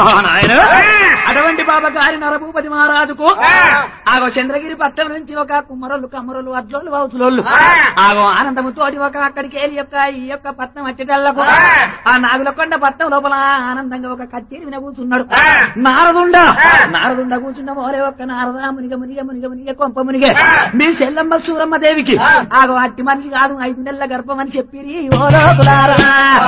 అటువంటి బాబా గారి నరభూపతి మహారాజుకు ఆగో చంద్రగిరి పట్టణం నుంచి ఒక కుమ్మరోళ్ళు కమ్మరోళ్ళు అడ్లోళ్ళు వౌసులోళ్ళు ఆగో ఆనందము తోటి ఒక అక్కడికి వెళ్ళి యొక్క ఈ యొక్క పట్నం వచ్చేటల్లకు ఆ నాగులకొండ పట్నం లోపల ఆనందంగా ఒక కచ్చేరి విన కూర్చున్నాడు నారదుండ నారదుండ కూర్చున్న మోరే ఒక్క నారద మునిగ మునిగ మునిగ మునిగ కొంప మునిగే మీ చెల్లమ్మ సూరమ్మ దేవికి ఆగో అట్టి మనిషి కాదు ఐదు నెలల గర్భం అని చెప్పిరి ఓ లోకులారా.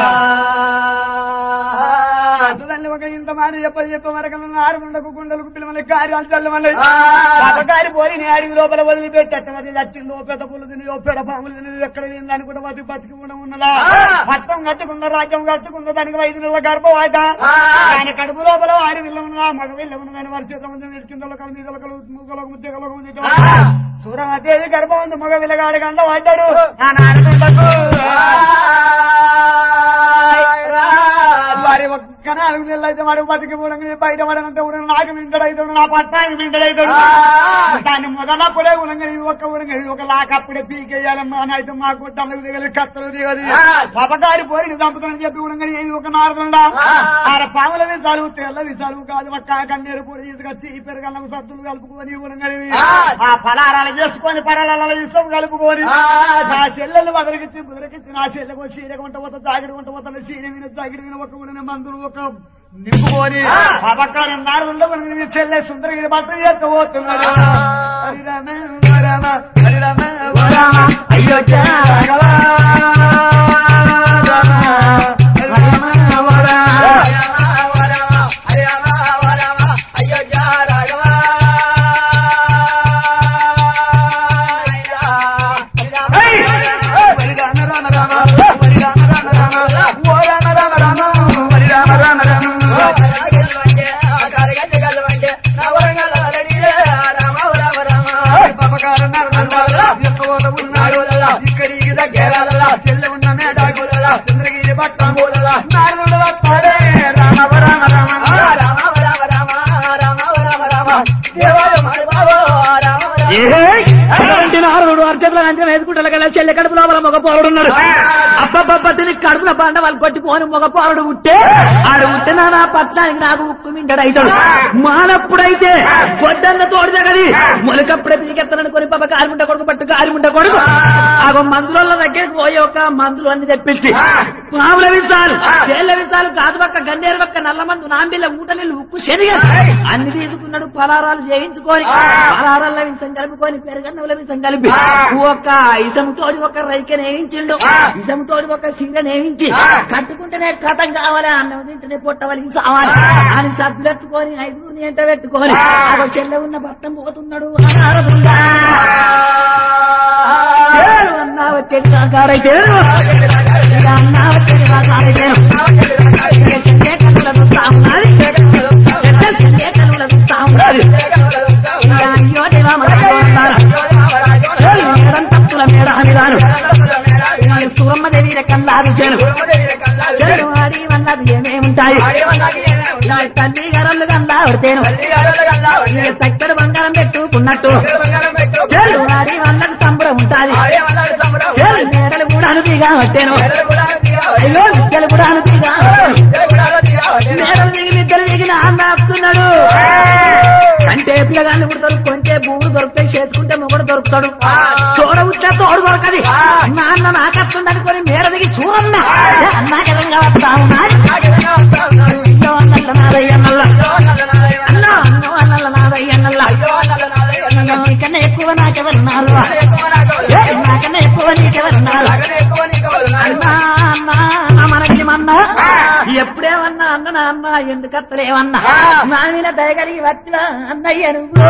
అటుదల్ని ఒక ఇంత మాట చెప్ప చెప్ప మరకలు ఆరుముండకు గుండెలకు పిల్లమని కార్యాలు చల్లమని పాపకారి పోయి నీ అడిగి లోపల వదిలిపెట్టి అట్టమది చచ్చింది ఓ పెద్ద పులు తిని ఓ పెద్ద పాములు తిని ఎక్కడ తింది అనుకుంటే బతి బతికి కూడా ఉన్నదా పట్టం కట్టుకున్న రాజ్యం కట్టుకున్న దానికి ఐదు నెలల గర్భవాత ఆయన కడుపు లోపల ఆడి విల్ల ఉన్నదా మగ విల్ల ఉన్నదని వారి చేతుల ముందు నిలిచిందో కలు మీదలకు మూగలకు ముద్దలకు ముద్ద సూరమదేవి గర్భం ఉంది మగ విల్లగాడి గంట పడ్డాడు ఆ నారదుండకు వారి ఒక్క నాలుగు నెలలు అయితే వాడు బతికి కూడా బయట పడనంత కూడా నాకు మింటడైతాడు నా పట్టానికి మింటడైతాడు దాన్ని మొదలప్పుడే ఉడంగా ఇది ఒక్క ఉడంగా ఇది ఒక లాకప్పుడే పీకేయాలమ్మా అని అయితే మా గుట్టలకు దిగలి కత్తలు దిగది పపకారి పోయి చంపుతానని చెప్పి ఉడంగా ఇది ఒక నారదుండా ఆడ పాముల విసాలు తెల్ల విసాలు కాదు ఒక్క కన్నీరు పొడి తీసుకొచ్చి ఈ పెరగల్లకు సత్తులు కలుపుకొని ఉడంగా ఆ ఫలారాలు చేసుకొని పరాల ఇష్టం కలుపుకొని నా చెల్లెలు వదలికిచ్చి బుదరికిచ్చి నా చెల్లెకు చీర కొంట పోతా జాగిడి కొంట పోతాను చీర విన జాగిడి విన ఒక ఉడిన మందులు ఒక నింపుకొని అపకారం నారులో మనకి చెల్లె సుందరగిరి బట్టలు ఎత్తబోతున్నాడు హరిరామ వరామ హరిరామ వరామ అయ్యో రాఘవా. రామ వరా. ఇక్కడికి దగ్గర చెల్లె ఉన్న మేడాకుల చంద్రగిరి పట్టం నాలుగు వస్తాడే రామ రామ రామ అటువంటి నారదుడు అర్చకుల అంచనా వేసుకుంటారు కదా చెల్లె కడుపు లోపల మగ పోరుడు ఉన్నాడు అబ్బబ్బబ్బ తిని కడుపుల పండ వాళ్ళు కొట్టిపోని మగ పోరుడు ఉంటే ఆడు ఉంటేనా నా పట్నానికి నాకు ఉక్కు మింటాడు అవుతాడు మానప్పుడైతే గొడ్డన్న తోడు జగది మొలకప్పుడే పీకెత్తనని కొని పాప కారిముంట కొడుకు పట్టు కారిముంట కొడుకు ఆగో మందుల దగ్గరికి పోయి ఒక మందులు అన్ని తెప్పించి పాముల విసాలు చేళ్ల విసాలు కాదు పక్క గన్నేరు పక్క నల్ల మందు నాంబిల్ల ఊటలీళ్ళు ఉప్పు శనిగ అన్ని తీసుకున్నాడు పలారాలు చేయించుకొని పలారాల విషం కలుపుకొని పెరుగన్నవుల విషం కలిపి ఒక ఇసం తోడి ఒక రైక నేయించిండు ఇసం తోడి ఒక సీర నేయించి కట్టుకుంటేనే కథం కావాలి అన్నం తింటేనే పొట్టవలికి కావాలి అని సబ్బులెత్తుకొని ఐదుగురిని ఎంట పెట్టుకొని ఆ చెల్లె ఉన్న భర్తం పోతున్నాడు అనారదుండా. చేరు అన్నా వచ్చేది కాకారైతే ఇక అన్నా వచ్చేది కాకారైతే ఇక చెల్లె కన్నుల చూస్తా ఉన్నది చెల్లె చెల్లె కన్నుల చూస్తా ఉన్నది ఇక అయ్యో దేవా మనలో ఉన్నారు మేడం తప్పుల మేడ అని రాను సూరమ్మ దేవి రెక్కల్లారు చేను చెడు ఆడి వన్నది ఏమేముంటాయి తల్లి గరళ్ళు కల్లా పడితేను చక్కడు బంగారం పెట్టుకున్నట్టు చెడు ఆడి వన్నది సంబరం ఉంటాది చెడు మేడలు కూడా అనుపిగా పట్టాను అయ్యో విద్యలు కూడా అనుపిగా మేడలు దిగి విద్యలు దిగిన అన్న వస్తున్నాడు అంటే పిల్లగాళ్ళు పుడతారు కొంటే భూములు దొరుకుతాయి చేసుకుంటే మొగడు దొరుకుతాడు తోడ ఉచ్చా తోడు దొరకది నాన్న నాకత్తుండనుకొని మేడ దిగి చూడన్న నాకెదంగా వస్తా ఉన్నారు అయ్యో అన్నల్ల నాదయ్య అన్నల్ల అన్నో అన్నో అన్నల్ల నాదయ్య అన్నల్ల నీకన్నా ఎక్కువ నాకెవరున్నారు ఏ, నాకన్నా ఎక్కువ నీకెవరున్నారు అన్నా అన్నా నా మనకి మన్నా ఎప్పుడేమన్నా అన్న నా అన్న ఎందుకు అత్తలేమన్నా నా మీద దయగలిగి వచ్చిన అన్నయ్య నువ్వు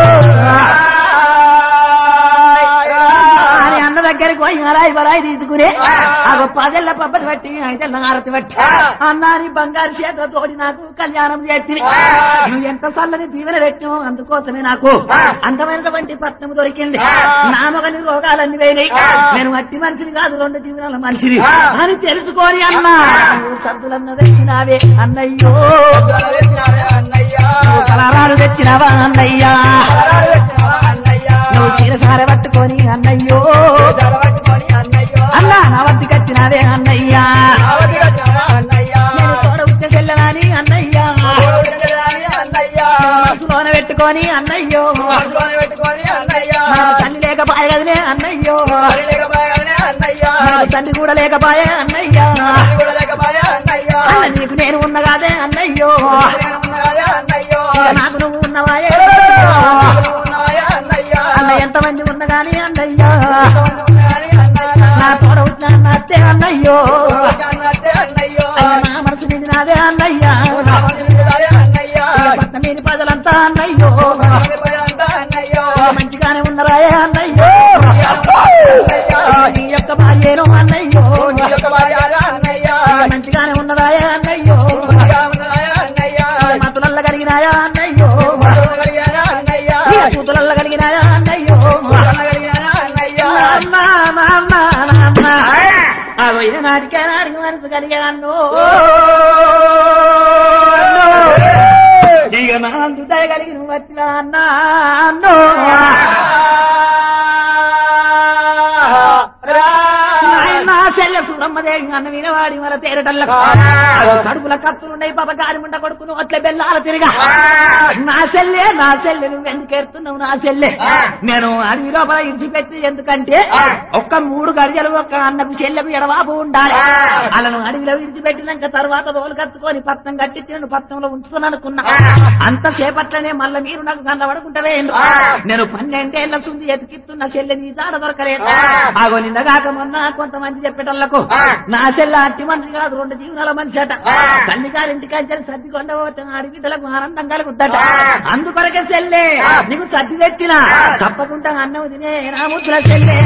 అని అన్న దగ్గరికి పోయి అలాయి బలాయి తీసుకునే ఆ పదేళ్ల పబ్బతి బట్టి ఐదేళ్ల హారతి బట్టి అన్న నీ బంగారు చేత తోడి నాకు కళ్యాణం చేసి నువ్వు ఎంత చల్లని దీవెన పెట్టినో అందుకోసమే నాకు అందమైనటువంటి పట్నం దొరికింది నా మగని రోగాలన్నీ పోయినాయి నేను మట్టి మనిషిని కాదు రెండు జీవనాల మనిషిని అని తెలుసుకొని అన్నా నువ్వు సద్దులన్న తెచ్చినావే అన్నయ్యో నువ్వు కలరాలు తెచ్చినావా అన్నయ్యా నువ్వు చీరసార పట్టుకొని అన్నయ్యో అన్నా నా వద్దు కట్టినావే అన్నయ్యా నేను తోడ ఉచ్చ చెల్లనాని అన్నయ్యా పెట్టుకొని అన్నయ్యో మనసులోనే పెట్టుకొని అన్నయ్య నాకు తల్లి లేకపాయ కదలే అన్నయ్యో మరి లేకపోయానే అన్నయ్య నాకు తండ్రి కూడా లేకపాయ అన్నయ్యా తల్లి కూడా లేకపోయా అన్నయ్య అన్న నీకు నేను ఉన్న కాదే అన్నయ్యో నేను ఉన్నాయా అన్నయ్యో ఇక నాకు నువ్వు ఉన్నవాయే నువ్వు ఉన్నాయా అన్నయ్య అన్న ఎంతమంది ఉన్న గాని అన్నయ్యా ఎంతమంది ఉన్నాయని అన్నయ్య నా తోడ వచ్చిన నా అత్తే అన్నయ్యో అన్నట్టే అన్నయ్యో అయ్య నా మనసు మీద నాదే అన్నయ్యా రామని విడుదలయ అన్నయ్య ఇక పట్నం మీద ప్రజలంతా అన్నయ్యో అంతా అన్నయ్యో ఇక మంచిగానే ఉన్నరాయే అన్నయ్యో నీ యొక్క భార్యేను అన్నయ్యో నీ యొక్క భార్య అన్నయ్య ఇక మంచిగానే ఉన్నరాయే అన్నయ్యో మంచిగా ఉన్నదాయా అన్నయ్య మతులల్ల కలిగినాయా అన్నయ్యో కలిగానా అన్నయ్య ఇక కూతులల్ల కలిగినాయా అన్నయ్యో కలిగానా అన్నయ్య నాన్న, నాన్న, నాన్న. అగో ఏ నాటికే నాటికి మనసు కలిగాను ఇక నా అందుతాయి కలిగి నువ్వు వచ్చినా అన్నాను నాయనా చెల్లె సూరమ్మదేవి అన్న వినవాడి మన తేరటల్లకు అగో కడుపుల కత్తులున్నాయి పాప గారి ముండ కొడుకును అట్లే బెల్లాల తిరిగా నా చెల్లె నా చెల్లె నువ్వు ఎందుకు ఎడుతున్నావు నా చెల్లె నేను అడవి లోపల ఇడిచిపెట్టి ఎందుకంటే ఒక్క మూడు గడియలు ఒక్క అన్నకు చెల్లెకు ఎడవాపు ఉండాలి అలను అడవిలో విడిచిపెట్టినాక తర్వాత తోలు కట్టుకొని పత్నం కట్టి నేను పత్నంలో ఉంచుతాను అనుకున్నా అంత సేపట్లనే మళ్ళీ మీరు నాకు కన్నబడుకుంటవే నేను పన్నెండేళ్ల సుంది ఎతికిస్తున్న చెల్లె నీ జాడ దొరకలేదు ఆగో నిన్నగాక మొన్న కొంతమంది చెప్పేటోళ్లకు నా చెల్ల అట్టి మనిషి కాదు రెండు జీవనాల మనిషి అట తల్లి గారింటికి వచ్చి సర్ది కొండ పోతే ఆడబిడ్డలకు ఆనందం కలుగుద్దట అందుకొరకే చెల్లె నీకు సర్ది పెట్టిన తప్పకుండా అన్నం తినే నా ముద్దుల చెల్లె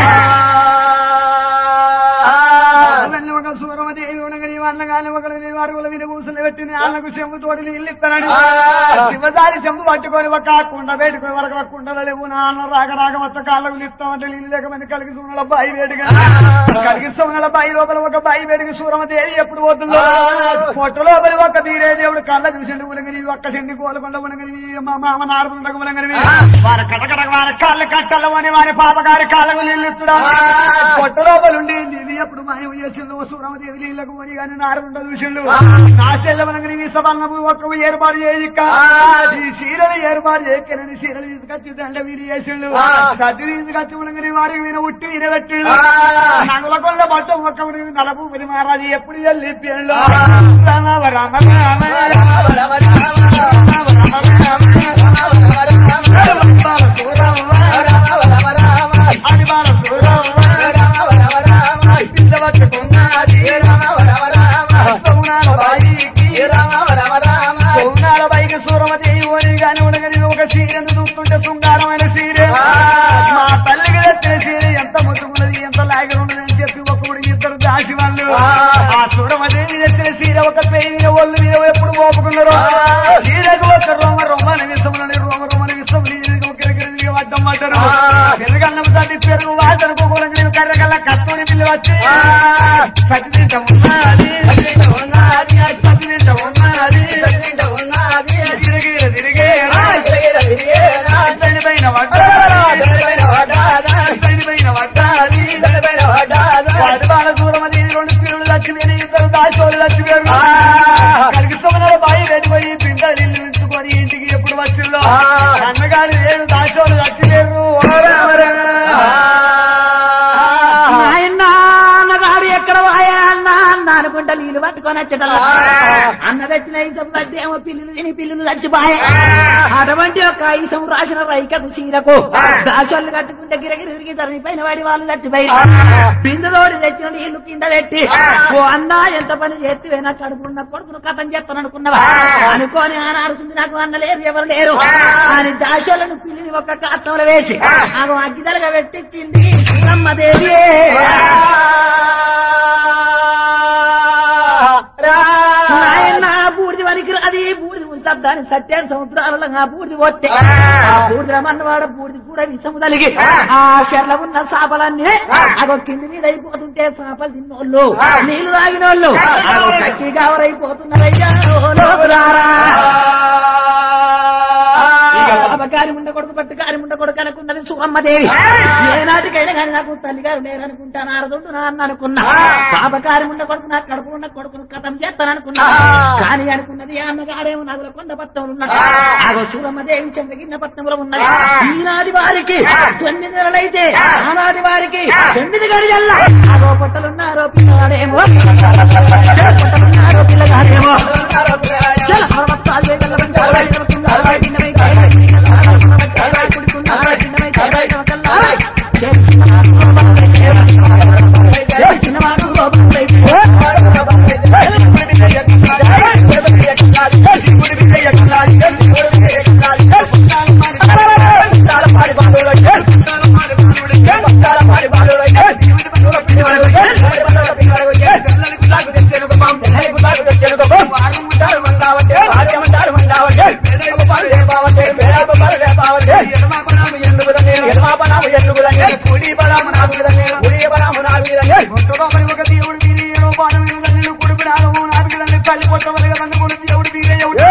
వెళ్ళి ఒక సూరమదేవి ఉండగని అన్నగాని ఒకరు నీ వారుగుల మీద కూసులు పెట్టి అన్నకు చెంబు తోటి నీళ్ళు ఇస్తానని శివదారి చెంబు పట్టుకొని ఒక కుండ పెట్టుకొని వరకు ఒక కుండలు లేవు నా అన్న రాక రాక మొత్త కాళ్ళకు ఇస్తామంటే నీళ్ళు లేకమంది కలిగి సూనల బాయి వేడిగా కలిగి సూనల బాయి లోపల ఒక బాయి వేడికి సూరమదేవి ఎప్పుడు పోతుందో పొట్ట లోపలి ఒక తీరే దేవుడు కళ్ళ చూసిండు ఉలగని ఒక్క చెండి కోలకొండ ఉలగని మా మామ నారదుండకు ఉలగని వారి కటకట వారి కాళ్ళు కట్టలు అని వారి పాపగారి కాళ్ళకు నీళ్ళు ఇస్తుడా పొట్ట లోపలుండి ఇది ఎప్పుడు మాయం చేసిండు సూరమదేవి నీళ్ళకు పోని కానీ నారదుండ చూసిండు నా చెల్లెవనగని ఈ సభంగము ఒక్క ఏర్పాటు చేయక ఈ సీరలు ఏర్పాటు చేయకనని సీరలు తీసుకొచ్చి దండ వీరి చేసిండు సద్ది తీసుకొచ్చి ఉనగని వారికి విన ఉట్టి వినబెట్టిండు నగుల కొండ పట్టం ఒక్క ఉనగని నలపు పది మహారాజు ఎప్పుడు వెళ్ళి పేళ్ళు రామ రామ రామ రామ అది బాల సూరమ్మ పిల్లవట్టుకున్నది సౌనాల బాయికి సౌనాల బాయికి సూరమదేవి ఓని గాని ఉండగని ఒక సీరెను చూస్తుంటే శృంగారమైన సీరే మా తల్లికి తెచ్చిన సీర ఎంత ముద్దుకున్నది ఎంత లాగి ఉన్నది అని చెప్పి ఒకడు ఇద్దరు దాసి వాళ్ళు ఆ సూరమదేవి తెచ్చిన సీర ఒక పేరు మీద ఒళ్ళు మీద ఎప్పుడు మోపుకున్నారు సీరకు ఒక రొమ్మ రొమ్మని విషములని రొమ్మ రొమ్మని విషములు ఒకరికి అడ్డం పడ్డారు పెరుగన్నం తల్లి పెరుగు వాసన పోకూడదు కర్రగల్ల కత్తుని పిల్లి వచ్చి సత్తింట ఉన్నది సత్తింట ఉన్నది తిరిగి తిరిగే పైన పైన పడ్డాది వాటి బాల దూరం అది రెండు పిల్లలు లక్ష్మీ ఇద్దరు దాచోళ్ళు లక్ష్మీ కలిగిస్తున్నారు బాయి వెళ్ళిపోయి పిండ నీళ్ళు ఉంచుకొని ఇంటికి ఎప్పుడు వచ్చిందో అన్నగారు ఏడు దాచోళ్ళు లక్ష్మీరు నాయనా అన్నగారు ఎక్కడ వాయా అన్న అన్న అనుకుంటా నీళ్ళు పట్టుకొని వచ్చేటల్లా అన్న తెచ్చిన ఐసం ఏమో పిల్లులు తిని పిల్లులు చచ్చిపోయే అటువంటి ఒక ఐసం రాసిన రైకకు చీరకు దాసోళ్ళు కట్టుకుంటే గిరగిరి తిరిగి తరిగిపోయిన వాడి వాళ్ళు చచ్చిపోయి బిందులోడి తెచ్చిన నీళ్లు కింద పెట్టి ఓ అన్న ఎంత పని చేస్తే నా కడుపున్న కొడుకును కథం చేస్తాను అనుకున్నావా అనుకోని ఆనాడుతుంది నాకు అన్న లేరు ఎవరు లేరు అని దాసోళ్ళను పిల్లిని ఒక కాత్తంలో వేసి ఆమె అగ్గిదలుగా పెట్టించింది దేవి నాయన బూడిది వరకు అది బూడిది ఉంచద్దాని సత్యాన్ని సముద్రాలలో ఆ బూడిది పోతే ఆ బూడిద మన్నవాడ బూడిది కూడా విషము తలిగి ఆ చెర్ల ఉన్న చేపలన్నీ అగో కింది మీద అయిపోతుంటే చేపలు తిన్నోళ్ళు నీళ్లు తాగినోళ్ళు అగో కక్కి కావరైపోతున్నారయ్యా ఓ లోపులారా. ఇక పాపకారి ఉండ కొడుకు కొడుకు పట్టు కారి ముండ కొడుకు అనుకున్నది సురమ్మదేవి ఏనాటికైనా కానీ నాకు తల్లి గారు నేను అనుకుంటా నారదుండు నా అన్న అనుకున్నా పాప కారి ముండ కొడుకు నాకు కడుపు ఉన్న కొడుకును కథం చేస్తాను అనుకున్నా కానీ అనుకున్నది ఆ అన్నగాడేమో నగుల కొండ పట్టంలో ఉన్నాడు ఆగో సూరమ్మదేవి చంద్రగిన్న పట్టణంలో ఉన్నది ఈనాటి వారికి తొమ్మిది నెలలైతే ఆనాటి వారికి తొమ్మిది గడియల్లా ఆగో పొట్టలున్నారో పిల్లగాడేమో పొట్టలున్నారో పిల్లగాడేమో చల పర్వతాలు వేగల వెంట అరవై నిమిషం, అరవై నిమిషం, అరవై నిమిషం, అరవై నిమిషం, అరవై కుడుకున్న, అరవై నిమిషం, అరవై నిమిషం, అరవై చేసిన వారు లోపలైతే, చేసిన వారు లోపలైతే, ఒక దేవుడు వీరి ఏడో పాడమైన తల్లి కొడుకు నాగము నాలుగు తల్లి కొట్టవలగా బంధు కొడుకు దేవుడు వీరే ఎవడు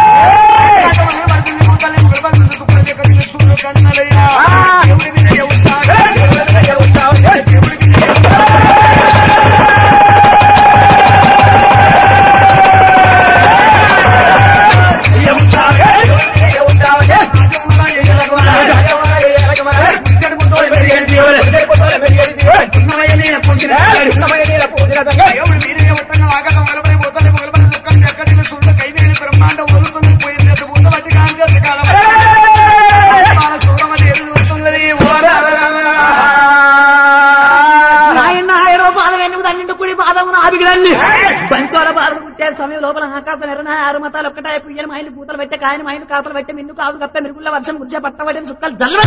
నాయన ఆయిరో పాదం ఎన్నుకు తన్నిండు కుడి పాదం ఆవిగిరండి బంకోల బారుడు పుట్టే సమయం లోపల ఆకాశం ఎర్రన ఆరు మతాలు ఒక్కటాయి పుయ్యలు మైలు పూతలు పెట్టే కాయని మైలు కాతలు పెట్టే మిన్ను కాదు కప్పే మిరుగుల వర్షం గురిచే పట్టబడిన సుక్కలు జల్వ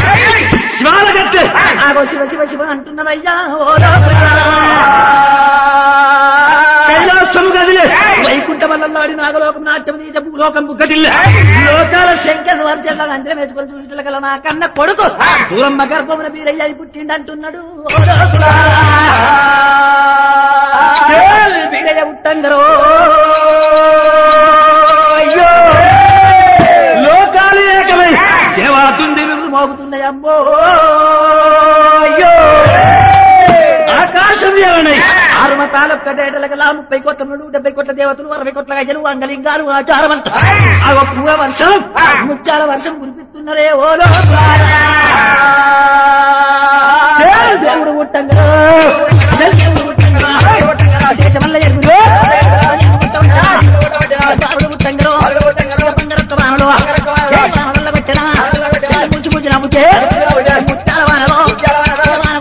ఆగో శివ శివ శివ అంటున్నదయ్యా ఓ కైలాసము గదిలే వైకుంఠ వల్లాడి నాగలోకం నాట్యం తీస భూలోకం బుగ్గటిల్ల లోకాల శంకర్ వర్జల్ల అంజన వేసుకొని చూసిన గల నా కన్న కొడుకు దూరమ్మ గర్భమున వీరయ్య పుట్టిండంటున్నాడు ఓ లోకులా. ఏయ్ వీరయ్య పుట్టంగరో అయ్యో లోకాలు ఏకమై దేవాతుంది మోగుతున్నాయి అమ్మో అయ్యో ఆకాశం ఏమనై ఆరు మతాలు ఒక్కటేటలగలా ముప్పై కోట్ల నుండి డెబ్బై కోట్ల దేవతలు అరవై కోట్ల గజలు అంగలింగాలు ఆచారమంత ఆ ఒప్పుగా వర్షం ముచ్చాల వర్షం కురిపిస్తున్నరే ఓ లోకాలా. జై దేవుడు పుట్టంగా జై దేవుడు పుట్టంగా దేశమల్ల ఎరుగులో బాబుడు పుట్టంగరో బంగారొక్క వానలో ఏ వానలో పెట్టినా ముంచి ముంచి నమ్ముతే ముత్తాల వానలో వాన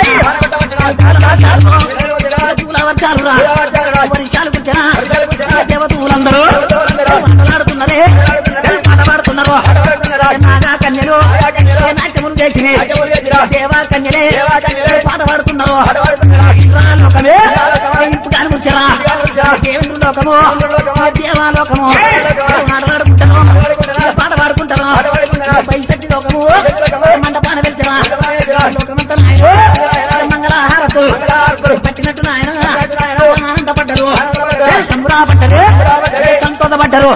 వర్షాలు రా వర్షాలు కూర్చొనా దేవతలందరూ మాట్లాడుతున్నారే పాట పాడుతున్నారు నాగా కన్యలు నాట్యములు చేసి దేవా కన్యలే పాట పాడుతున్నారు ఇంద్రాల లోకమే ఇప్పుడు అనుకుంటారా దేవుని లోకము దేవాలోకము మాట్లాడుకుంటాను పాట పాడుకుంటాను బయట లోకము మండపాన వెళ్తారా లోకమంతా నాయన మంగళహారతు పట్టినట్టు నాయన ఆనందపడ్డరు సంబరాపడ్డరు సంతోషపడ్డరు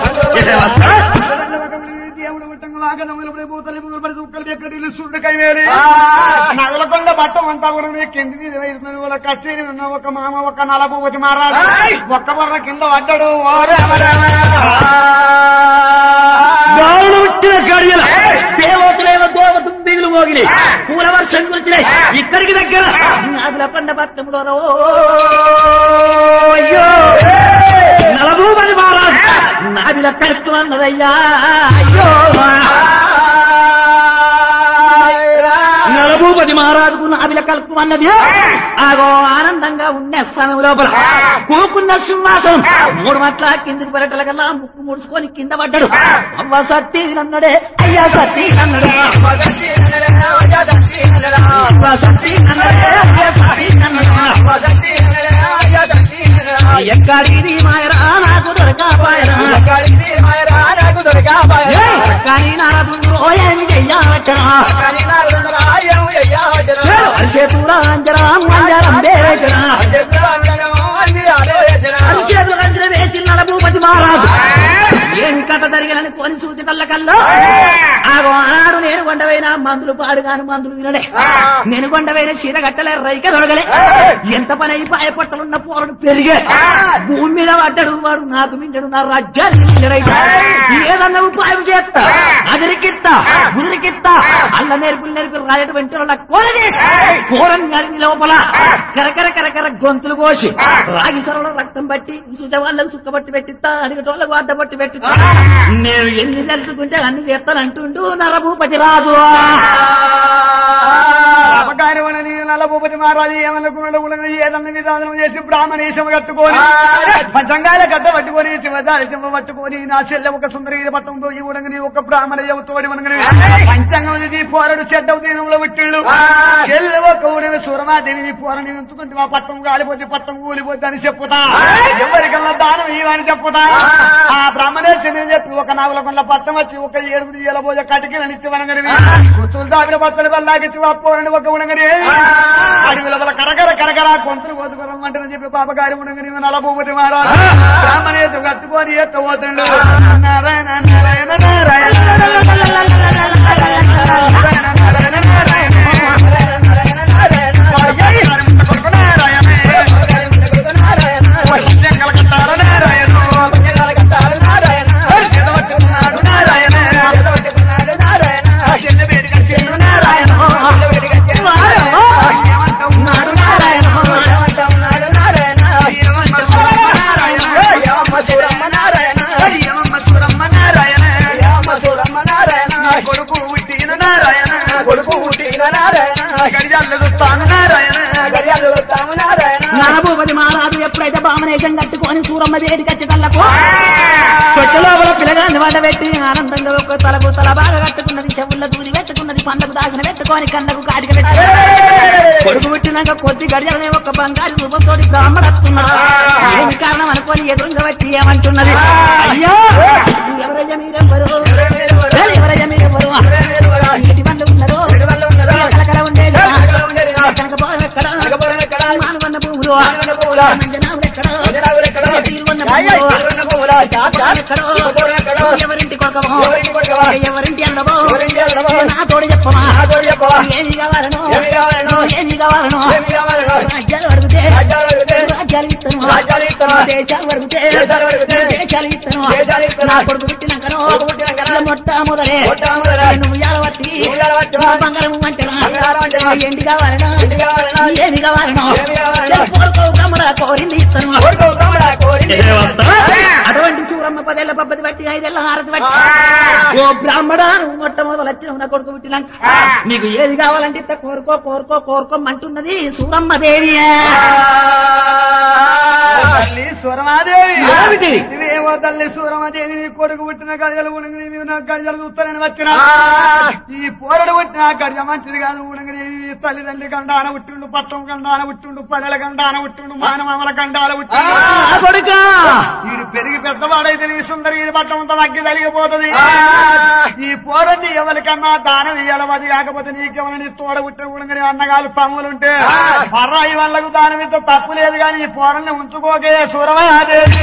దేవుడు పుట్టంగా పూతలు పడి దుక్కలు ఎక్కడ సుడ్డకై వేరే నగలకొండ బట్టం అంతా కూడా నీ కింది మీద వేసిన వాళ్ళ కచేరి ఉన్న ఒక మామ ఒక నలభూపతి మారాడు ఒక్క బొర్ర కింద పడ్డాడు ఓ రామ రామ బావులు పుట్టిన గడియల దేవతలేమో దేవతుంబిగులు మోగిలి పూల వర్షం కురిచినాయి ఇక్కడికి దగ్గర నాదుల పండ పట్టములో అయ్యో నలభూమని మహారాజు నాదిల కడుపు అన్నదయ్యా అయ్యో నలభూపతి మహారాజుకు నాదిల కలుపు అన్నది ఆగో ఆనందంగా ఉండే స్థానం లోపల కూకున్న సింహాసనం మూడు మట్ల కిందికి పరటల కల్లా ముక్కు ముడుచుకొని కింద పడ్డాడు అవ్వ సత్తి అన్నాడే అయ్యా సత్తి అన్నాడు అవ్వ సత్తి అన్నాడే అయ్యా సత్తి అన్నాడు ఎక్కడిది మాయరా నాకు దొరకాపాయరా కానీ నారదుడు ఏమి చెయ్యవచ్చరా అరిచేతుడా అంజరా మంజరం బేచరా అరిచేతులు కంచిన వేసి నలభూపతి మహారాజు ఏమి కథ జరిగినని కొని సూచికల్ల కల్లో ఆగో ఆనాడు నేను కొండవైన మందులు పాడుగాను మందులు వినలే నేను కొండవైన చీర కట్టలే రైక దొరకలే ఎంత పని అయి పాయపట్టలున్న పోరడు పెరిగే భూమి మీద పడ్డాడు వాడు నాకు మించడు నా రాజ్యానికి మించడైతే ఏదన్నా ఉపాయం చేస్తా అదిరికిత్తా గుదిరికిత్తా అల్ల నేర్పులు నేర్పి రాయటువంటి వాళ్ళ కోరని కోరని గారిని లోపల కరకర కరకర గొంతులు కోసి రాగి సరళ రక్తం బట్టి చూసే వాళ్ళకి సుక్కబట్టి పెట్టిస్తా అడిగటోళ్ళకు అడ్డబట్టి పెట్టిస్తా నేను ఎన్ని తెలుసుకుంటే అన్ని చేస్తానంటుండు నరభూపతి రాజు రామకార్యమని నల్లభూపతి మహారాజు ఏమనుకున్నాడు ఉలగని ఏదన్న విధానం చేసి బ్రాహ్మణేశం కట్టుకొని పంచంగాల గడ్డ పట్టుకొని శివదారి సింహ పట్టుకొని నా చెల్లె ఒక సుందరి పట్టంతో ఈ ఉడంగని ఒక బ్రాహ్మణ తోడి ఉడంగని పంచాంగం ఇది పోరడు చెడ్డ దీనంలో పుట్టిళ్ళు చెల్లె ఒక ఉడని సురమాదేవి పోరని ఉంచుకుంటే మా పట్టం కాలిపోతే పట్టం కూలిపోతే అని చెప్పుతా ఎవరికల్లా దానం ఇవని చెప్పుతా ఆ బ్రాహ్మణేశ్వరి చెప్పి ఒక నాగుల కొండ పట్టం వచ్చి ఒక ఏడుగురు ఎలబోజ కటికి నిత్య వనగనివి కుతులు దావిన బత్తలు వల్లాగిచ్చి పోరని ఒక ఉడంగని అడవిల వల్ల కరకర కరకర కొంతులు కోతుకోరమ్మంటారని చెప్పి పాపగారి ఉండగని నలభూపతి మహారాజు బ్రాహ్మణేతు కట్టుకొని ఎత్తబోతుండు నారాయణ నారాయణ నారాయణ నారాయణ నారాయణ నారాయణ కొడుకు నారాయణ జంగల కట్టాల నారాయణ చేతబట్టుకున్నాడు నారాయణ చెల్ల వేడిగా చెల్లు నారాయణ ఏమంటున్నాడు నారాయణ ఏమంటున్నాడు నారాయణ ఏమమ్మ చూడమ్మ నారాయణ కొడుకు పుట్టిన నారాయణ కొడుకు పుట్టిన నారాయణ గడియాలు చూస్తాను నారాయణ గడియాలు వస్తాము నారాయణ నరభూపతి మహారాజు ఎప్పుడైతే బామనేశం కట్టుకొని సూరమ్మ దేడి కచ్చి కళ్ళకు చెట్టు లోపల పిల్లగాన్ని వంట పెట్టి ఆనందంగా ఒక తలకు తల బాగా కట్టుకున్నది చెవుల్లో దూరి పెట్టుకున్నది పండ్లకు దాసిన పెట్టుకొని కళ్ళకు కాటిక పెట్టి కొడుకు పుట్టినాక కొద్ది గడియలనే ఒక బంగారు రూపంతో బ్రాహ్మణస్తున్నాడు ఏమి కారణం అనుకొని ఎదురుగా వచ్చి ఏమంటున్నది అయ్యో ఎవరయ్యా మీరెవ్వరు ఎవరయ్యా మీరెవ్వరు ఇంటి పండ్లు ఉన్నారు కలకల ఉండేది కనక పోవడం ఎక్కడ మానవన్న భూములు జనాలు ఎక్కడ తీరువన్న భూములు ఎక్కడో ఎవరింటి కొరకమో ఎవరింటి అందమో నా తోడు చెప్పమా ఏమి కావాలను ఏమి కావాలను రాజ్యాలు అడిగితే రాజ్యాలు ఇస్తాను రాజ్యాలు ఇస్తాను. దేశాలు అడిగితే దేశాలు అడిగితే దేశాలు ఇస్తాను దేశాలు ఇస్తాను. నా కొడుకు పుట్టినాకను కొడుకు పుట్టినాకను మొట్ట మొదలే మొట్ట మొదలే. నువ్వు యాలవత్తి నువ్వు యాలవత్తి. బంగారం అంటనా బంగారం అంటనా. ఎండి కావాలను ఎండి కావాలను. ఏమి కావాలను ఏమి కావాలను. కోరుకో కమ్మడా కోరింది ఇస్తాను అటువంటి చూడమ్మ పదేళ్ల పబ్బది బట్టి ఐదేళ్ల హారతి బట్టి ఓ బ్రాహ్మణ నువ్వు మొట్టమొదలు వచ్చిన నా కొడుకు పుట్టినాక నీకు ఏది కావాలంటే ఇత్త కోరుకో కోరుకో కోరుకోమంటున్నది సూరమ్మ దేవి తల్లి సూరమాదేవి ఏమిటి? ఇవేవో తల్లి సూరమాదేవి నీ కొడుకు పుట్టిన గడియలు ఉణంగి నీవు నా గడియలు చూస్తానని వచ్చిన ఈ పోరడు పుట్టిన గడియ మంచిది కాదు ఉణంగి నీ తల్లిదండ్రి గండాన పుట్టిండు పట్టం గండాన పుట్టిండు పల్లెల గండాన పుట్టిండు మానమామల గండాల పుట్టిండు ఆ కొడుక వీడు పెరిగి పెద్దవాడైతే నీ సుందరి ఈ పట్టం అంతా తగ్గి తలిగిపోతుంది ఈ పోరని ఎవరికన్నా దానం ఇయ్యాలి కాకపోతే నీకెవరి నీ తోడ పుట్టిన ఉణంగి అన్నగాలు తమ్ములుంటే పర్రాయి వాళ్ళకు దానం ఇంత తప్పు లేదు కానీ ఈ పోరల్ని ఉంచుకోకే సూరమాదేవి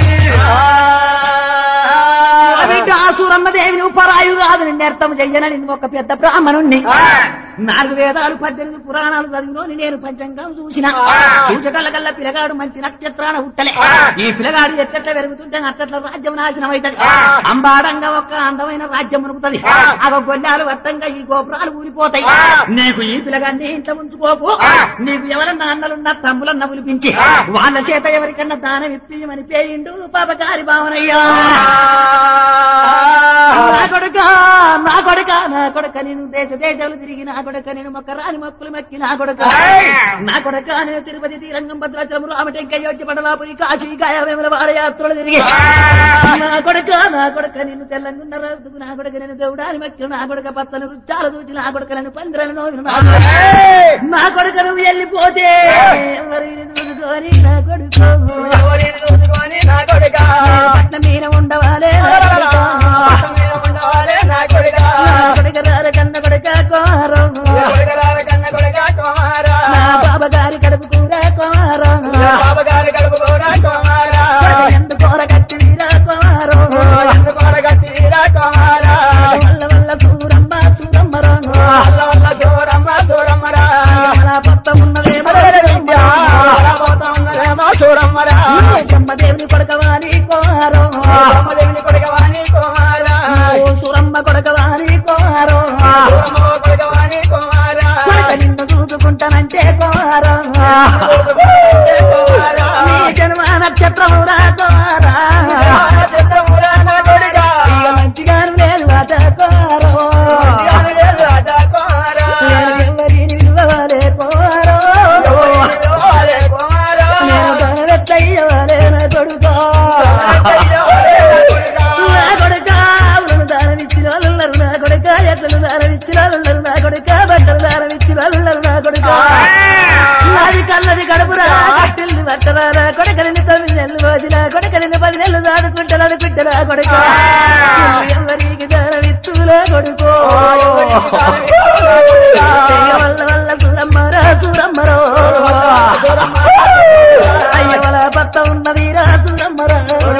అవిటి ఆ సూరమ్మ దేవి నువ్వు పరాయు కాదు నిన్ను అర్థం చెయ్యనని నువ్వు ఒక పెద్ద బ్రాహ్మణుణ్ణి నాలుగు వేదాలు పద్దెనిమిది పురాణాలు చదివినోని నేను పంచంగం చూసిన చూచగలగల్ల పిల్లగాడు మంచి నక్షత్రాన ఉట్టలే ఈ పిల్లగాడు ఎట్లెట్ల పెరుగుతుంటే అట్లట్ల రాజ్యం నాశనం అవుతుంది అంబాడంగా ఒక అందమైన రాజ్యం మునుగుతుంది ఆ గొల్లాలు వట్టంగా ఈ గోపురాలు ఊరిపోతాయి నీకు ఈ పిల్లగాన్ని ఇంట్లో ఉంచుకోకు నీకు ఎవరన్నా అన్నలున్నా తమ్ములన్న పిలిపించి వాళ్ళ చేత ఎవరికన్నా దానం ఇప్పియమని పేరిండు పాపకారి భావనయ్యా నా కొడుక నా కొడుక నా కొడుక నేను దేశ దేశాలు తిరిగి నా కొడుక నేను మొక్క రాని మొక్కులు మొక్కి నా కొడుక నా కొడుక నేను తిరుపతి తీరంగం భద్రాచలం రామటెంకయ్య వచ్చి పడలాపురి కాశీ గాయవేముల వారయాత్రలు తిరిగి నా కొడుక నా కొడుక నిన్ను తెల్లంగున్న రోజుకు నా కొడుక నేను దేవుడాని మొక్కి నా కొడుక పచ్చని రుచాలు చూచి నా కొడుక నేను పందిరను నోవిన నా కొడుక నువ్వు వెళ్ళిపోతే ఎవరి చూసుకొని నా కొడుకు పట్నం మీద ఉండవాలే నా కొడుక కొడుక రార కన్న కొడుక కోరం నా బాబా గారి కడుపు కూర కోరం కొడుక ఎందుకు కూర కట్టి వీరా కోరం కొడకవాని కోరో కొడక నిన్ను చూసుకుంటానంటే కోరో నీ జన్మ నక్షత్రమురా కోరా ఇక మంచిగాను లేదు అట కోరో నేను ఎవరిని విలువలే కోరో నేను గణవెత్తయ్యవలే నా కొడుకో నా కొడుక అవును దానమిచ్చిన వాళ్ళు ఉన్నారు నా కొడుక ఎట్లను దానమిచ్చిన వాళ్ళు ఉన్నారు నా కొడుక బట్టలు దానమిచ్చిన వాళ్ళు ఉన్నారు నా కొడుక నాది కన్నది కడుపురా కట్టిల్ని పట్టరా నా కొడుకని తొమ్మిది నెలలు రోజుల కొడుకని పది నెలలు దాడుకుంటారు అనుకుంటారా కొడుక ఎవరికి దానమిచ్చులే కొడుకో వల్ల వల్ల సురమ్మరా సురమ్మరో అయ్య వల పత్త ఉన్నది రా సురమ్మరా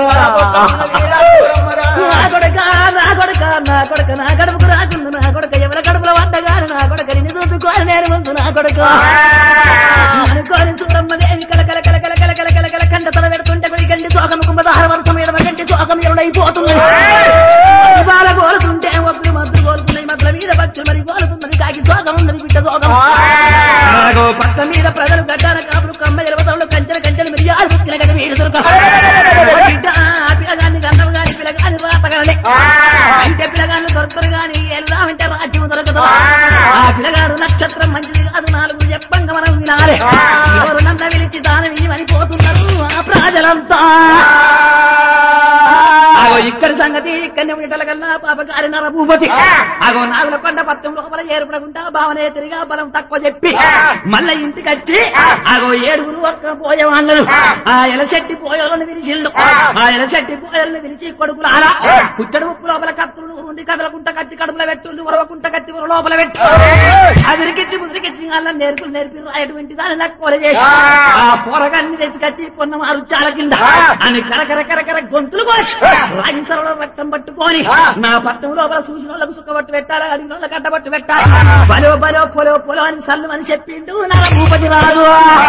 నా కొడక నా కొడక నా కొడక నా కడుపుకు రాకుండు నా కొడక ఎవరి కడుపులో వంటగాను నా కొడక నిన్ను చూసుకోని నేను ముందు నా కొడక అనుకోని చూడమ్మ దేవి కల కల కల కల కల కల కల కల కంట తల పెడుతుంటే కొడి కంటి శోకం కుంభదార వర్షం ఎడమ కంటి శోకం ఎరుడైపోతుంది బాల కోరుతుంటే ఒప్పుడు మద్దు కోరుతున్నాయి మద్దుల మీద పక్షులు మరి కోరుతున్నది కాకి శోకం ఉన్నది బిడ్డ శోకం ఆగో పక్క మీద ప్రజలు గడ్డాన కాపులు కమ్మ జలవతంలో కంచెల కంచెలు మిరియాలు పుట్టిన గడ్డ మీద దొరక బిడ్డ ఆ పిల్లగాన్ని గంధం గాని పిల్లగాని రాతగాని అంటే పిల్లగాన్ని దొరకరు గాని వెళ్దామంటే రాజ్యం దొరకదు ఆ పిల్లగాడు నక్షత్రం మంచిది కాదు నాలుగు చెప్పంగా మనం వినాలి ఎవరు నన్న పిలిచి దానం ఇవ్వని పోతున్నారు ఆ ప్రజలంతా ఆగో ఇక్కడి సంగతి ఇక్కడనే ఉండటల కల్లా పాపకారి నరభూపతి ఆగో నాగుల కొండ పత్రం లోపల ఏర్పడకుండా భావన తిరిగా బలం తక్కువ చెప్పి మళ్ళా ఇంటికి వచ్చి ఆగో ఏడుగురు ఒక్క పోయే వాళ్ళను ఆ ఎలశెట్టి పోయోళ్ళని విరిచిల్లు ఆ ఎలశెట్టి పోయోళ్ళని విరిచి కొడుకులు అలా పుట్టడు ఉప్పు లోపల కత్తులు ఉండి కదలకుంట కత్తి కడుపుల పెట్టు ఉరవకుంట కత్తి ఉర లోపల పెట్టు అదిరికిచ్చి ముదిరికిచ్చి వాళ్ళని నేర్పులు నేర్పి రాయటువంటి దాని లక్కువ చేసి ఆ పోరగాన్ని తెచ్చుకొచ్చి పొన్న మారు చాల కింద అని కరకర కరకర గొంతులు కోసి రాగించడంలో రక్తం పట్టుకొని నా పట్టం లోపల చూసిన వాళ్ళకు సుఖపట్టు పెట్టాలి అడిగిన వాళ్ళకి అడ్డబట్టు పెట్టాలి బలో బలో పొలో పొలో అని సల్లు అని చెప్పిండు నా భూపతి రాదు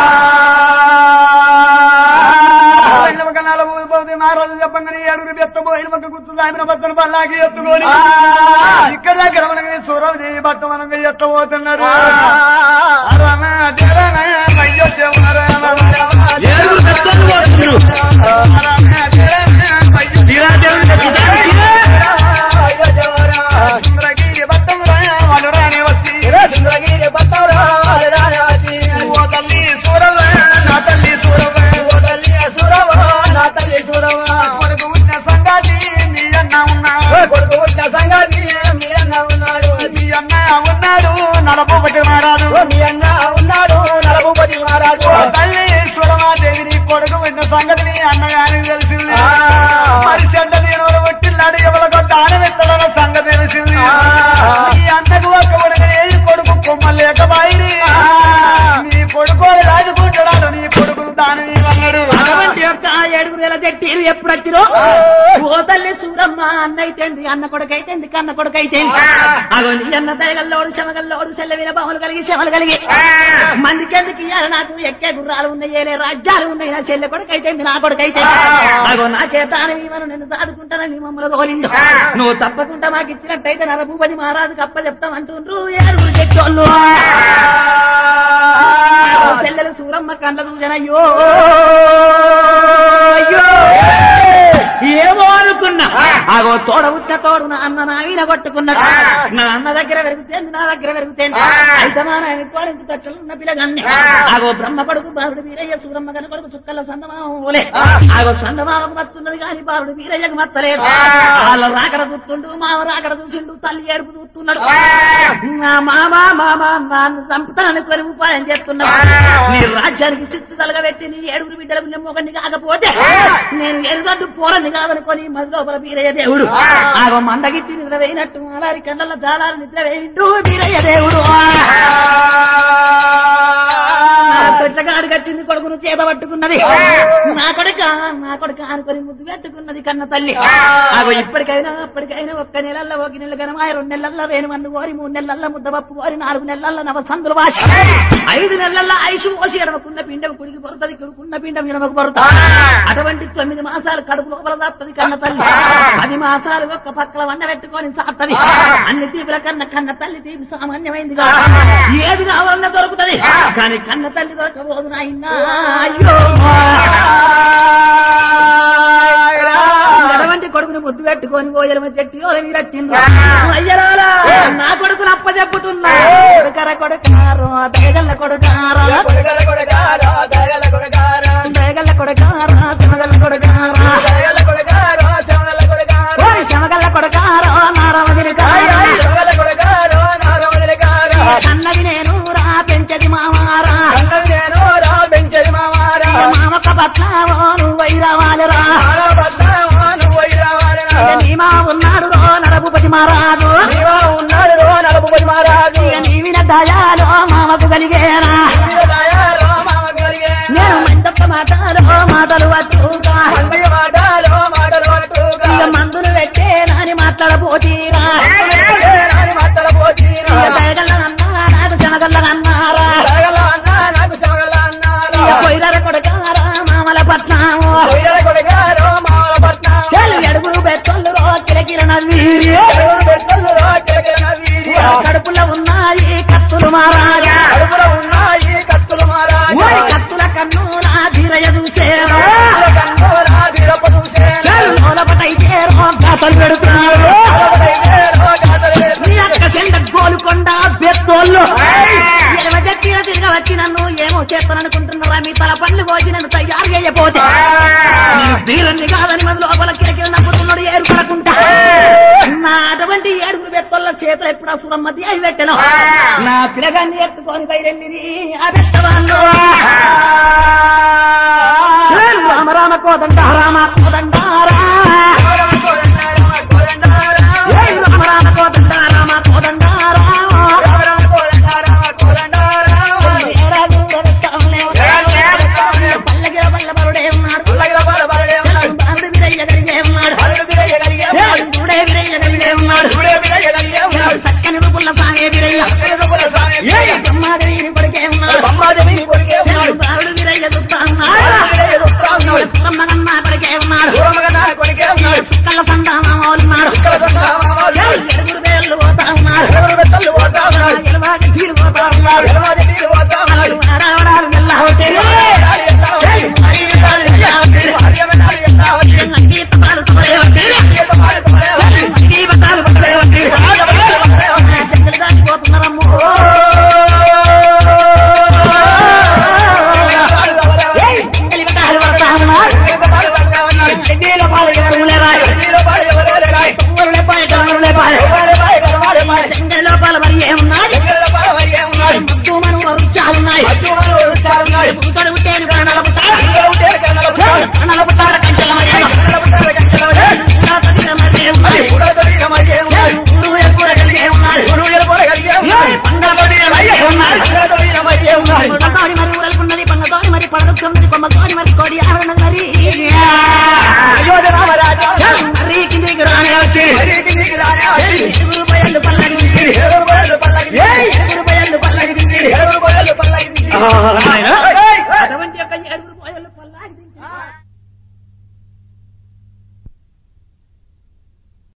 మహారాజు చెప్పంగానే ఏడుగురు ఎత్తబోయిన ఒక గుర్తు ఆయన భర్తను పల్లాకి ఎత్తుకొని ఇక్కడ దగ్గర మనకి సూరవదేవి భర్త మనకి ఎత్తబోతున్నారు రమ జరమ అయ్యో ఏడుగురు భక్తులు పోతున్నారు. ఇంద్రగిరి భర్తం వాళ్ళు రాని వచ్చి ఓ తల్లి సూరవ నా తల్లి సూరవ కొడుకు ఉన్న సంగాతి మీ అన్న ఉన్నా మీ అన్న ఉన్నాడు నలభూపతి మహారాజు ఓ తల్లి సురమాదేవిని కొడుకు విన్న సంగతిని అన్నగాని తెలిసింది మరి చెడ్డ నేను వచ్చిన్నాడు ఎవరికో దానం ఎత్తడన్న సంగతి తెలిసింది ఈ అన్నకు ఒక కొడుకు ఏది కొడుకు కొమ్మ లేకబాయి నీ కొడుకు రాజుకుంటున్నాడు నీ కొడుకును దానం ఇవ్వన్నాడు అటువంటి యొక్క ఏడుగురు ఎలా చెట్టీలు ఎప్పుడు వచ్చిరో ఓ తల్లి సూరమ్మ అన్న అయితేంది అన్న కొడుకైతేంది కన్న కొడుకైతేంది అగో నీ అన్న దయగల్లోడు శమగల్లోడు సెల్లవిన బావులు కలిగి శమలు కలిగి మందికి ఎందుకు ఇయ్యాలి నాకు ఎక్కే గుర్రాలు ఉన్నాయి ఏలే రాజ్యాలు ఉన్నాయి నా చెల్లె కొడుకైతేంది నా కొడుకైతే అగో నాకే తాను ఇవ్వను నిన్ను సాదుకుంటానని మమ్మల్ని తోలిండు నువ్వు తప్పకుండా మాకు ఇచ్చినట్టయితే నరభూపతి మహారాజుకి అప్ప చెప్తామంటుండ్రు ఏడుగురు చెట్టోళ్ళు చెల్లెలు సూరమ్మ కండ్ల చూజనయ్యో అయ్యో ఏమో అనుకున్నా ఆగో తోడ ఉట్ట తోడు నా అన్న నా వీణ కొట్టుకున్నాడు నా అన్న దగ్గర పెరుగుతేంది నా దగ్గర పెరుగుతేంది అయితే మా నాయన కోరింటి తట్టులు ఉన్న పిల్లగాన్ని ఆగో బ్రహ్మ కొడుకు బాలుడు వీరయ్య సూరమ్మ గన కొడుకు చుక్కల సందమామూలే ఆగో సందమామకు మత్తున్నది కానీ బాలుడు వీరయ్యకు మత్తలేదు వాళ్ళ రాకడ చూస్తుండు మావ రాకడ చూసిండు తల్లి ఏడుపు చూస్తున్నాడు నా మామ మామ నాన్ను చంపుతానని కొని ఉపాయం చేస్తున్నాడు నీ రాజ్యానికి చిత్తు తలగబెట్టి నీ ఏడుగురు బిడ్డలకు నిమ్మొకని కాకపోతే నేను ఎరుగడ్డు పోరని కాదనుకొని మది లోపల వీరయ్య దేవుడు ఆగో మందగిచ్చి నిద్ర వేయినట్టు అలారి కండల జాలాలు నిద్ర వేయిండు వీరయ్య దేవుడు చెట్లగా అడుగట్టింది కొడుకును చేత పట్టుకున్నది నా కొడుక నా కొడుక అనుకొని ముద్దు పెట్టుకున్నది కన్న తల్లి ఆగో ఇప్పటికైనా అప్పటికైనా ఒక్క నెలల్లో ఒక నెల గనమాయ రెండు నెలల్లో రేణుమన్ను కోరి మూడు నెలల్లో ముద్దపప్పు కోరి నాలుగు నెలల్లో నవసందులు వాసి ఐదు నెలల్లో ఐసు పోసి ఎడమకున్న పిండం కుడికి పొరుతుంది కుడుకున్న పిండం ఎడమకు పొరుతుంది అటువంటి తొమ్మిది మాసాలు కడుపు లోపల దాత్తది కన్న తల్లి పది మాసాలు ఒక్క పక్కల వండ పెట్టుకొని సాత్తది అన్ని తీపుల కన్న కన్న తల్లి తీపి సామాన్యమైంది కాదు. ఏది కావాలన్నా దొరుకుతది కానీ కన్న తల్లి దొరకబోదు నాయనా అయ్యో ఎటువంటి కొడుకుని ముద్దు పెట్టుకొని పోయలమ చెట్టు మీరచ్చిండ్రు అయ్యరాలా నా కొడుకును అప్ప చెప్పుతున్నా కొడుకర కొడుకారో దయగల్ల కొడుకారా కొడగల కొడగారా దయగల కొడగారా దయగల్ల కొడుకారా శమగల్ల కొడుకారా దయగల కొడగారా శవగల కొడగారా ఓరి శమగల్ల కొడుకారో నారమదిరి శవగల కొడగారా నారమదలిగారా అన్నది నేను రా పెంచది మామారా అన్నది నేను రా పెంచది మామారా మామక పట్లావో నువ్వై రావాలిరా ఆడబడ్డావా నువ్వు రావాలినా నీ మా ఉన్నాడు రో నరభూపతి మహారాజు నీవా ఉన్నాడు రో నలుపుపతి మహారాజు ఇక నీ విన దయాలో మామకు కలిగేనా నీవు దయాలో మామ కలిగే నేను మందొక్క మాటలో మాటలు పట్టుగా మందయ్య మాటలో మాటలు పట్టుగా ఇక మందులు పెట్టే నాని మాట్లాడపోతీరా నాని మాటల పోతీరా ఇక దయగల్ల అన్నా నాకు జనగల్ల అన్నారా దయగల అన్నా నాకు శవగల అన్నారా ఇక పొయ్యిల కొడకారా మామల పట్నాము కొయ్యల కొడగారో మామల పట్నం చెల్లి అడుగులు పెట్టొల్లు రో కిలకిరణ వీరి చెరువులు పెట్టలు రో కిలకిల వీర్య కడుపులో ఉన్నాయి కత్తులు మారాజా కడుపులో ఉన్నాయి కత్తులు మహారాజు ఓరి కత్తుల కన్నుల ధీరయ చూసేరా కన్నులా వీరప్ప చూసేను లోలపటైతే రోగాతలు పెడుతున్నారు నీ అక్క చెండ గోలుకొండ బెత్తోళ్ళు ఎనభై జట్టిన తిరిగి వచ్చి నన్ను ఏమో చేస్తాననుకుంటున్నారా మీ తల పండ్లు కోసి నన్ను తయారు చేయపోతే నేను వీరుణ్ణి కాదని మన లోపల కిరకిర నవ్వుతున్నాడు ఏరు పడకుండా నా అటువంటి ఏడుగురు బెత్తోళ్ళ చేతులు ఎప్పుడు సురమ్మతి అయి పెట్టను నా పిల్లగాన్ని ఎత్తుకొని బయలుదేరి ఆ బెత్తవాళ్ళు రామ రామ కోదండ రామ కోదండారా ఏయ్ రామ రామ కోదండ రామ కోదండారా పల్లకిల పల్ల బరుడే ఉన్నాడు బాలుడు విరయ్య కలిగే ఉన్నాడు చూడే విరయ్య కలిగే ఉన్నాడు చక్కని రూపుల్ల సాగే విరయ్య ఏయ్ బ్రహ్మాదేవిని కొడుకే ఉన్నాడు బాలుడు విరయ్య దుస్తా ఉన్నాడు బ్రహ్మగన్న కొడుకే ఉన్నాడు కళ్ళ సంతానమావులు ఉన్నాడు ఏయ్ ఎరుగురు వేళ్ళు పోతా ఉన్నాడు ఎలవాకి తీరు పోతా ఉన్నాడు వాళ్ళు ఆడవడాలు ఎల్లా హోటేలు ఏయ్ హరివిడాలు ఎల్లా హోటేలు సంగీత పాలు తమరే హోటేలు సంగీత పాలు తమరే హోటేలు జంగల్ దాటిపోతున్నారమ్మో ఏయ్ జంగలి బతాలు పడతా ఉన్నారు జంగీల పాలు ఎవరు రాయి తొంగరులే పాయ గమరులే పాయ జంగలి లోపల మరి ఏమున్నాయి మత్తు మనువుల వృక్షాలున్నాయి పూతడు ఉట్టేను కూడా నలపుతారు నలపుతారు కంచెల మరి ఇంకా తగిన మరి ఏమున్నాయి ఊరు ఎక్కువ కలిగే ఉన్నాడు ఏయ్ పండగోడి మరి ఏమున్నాడు పంగతోని మరి ఊరలుకున్నది పంగతోని మరి పడదుకున్నది కొమ్మతోని మరి కోడి ఆరున్నది మరి మరి కిందికి రానే వచ్చి ఎరుగురు పయ్యలు పల్లకి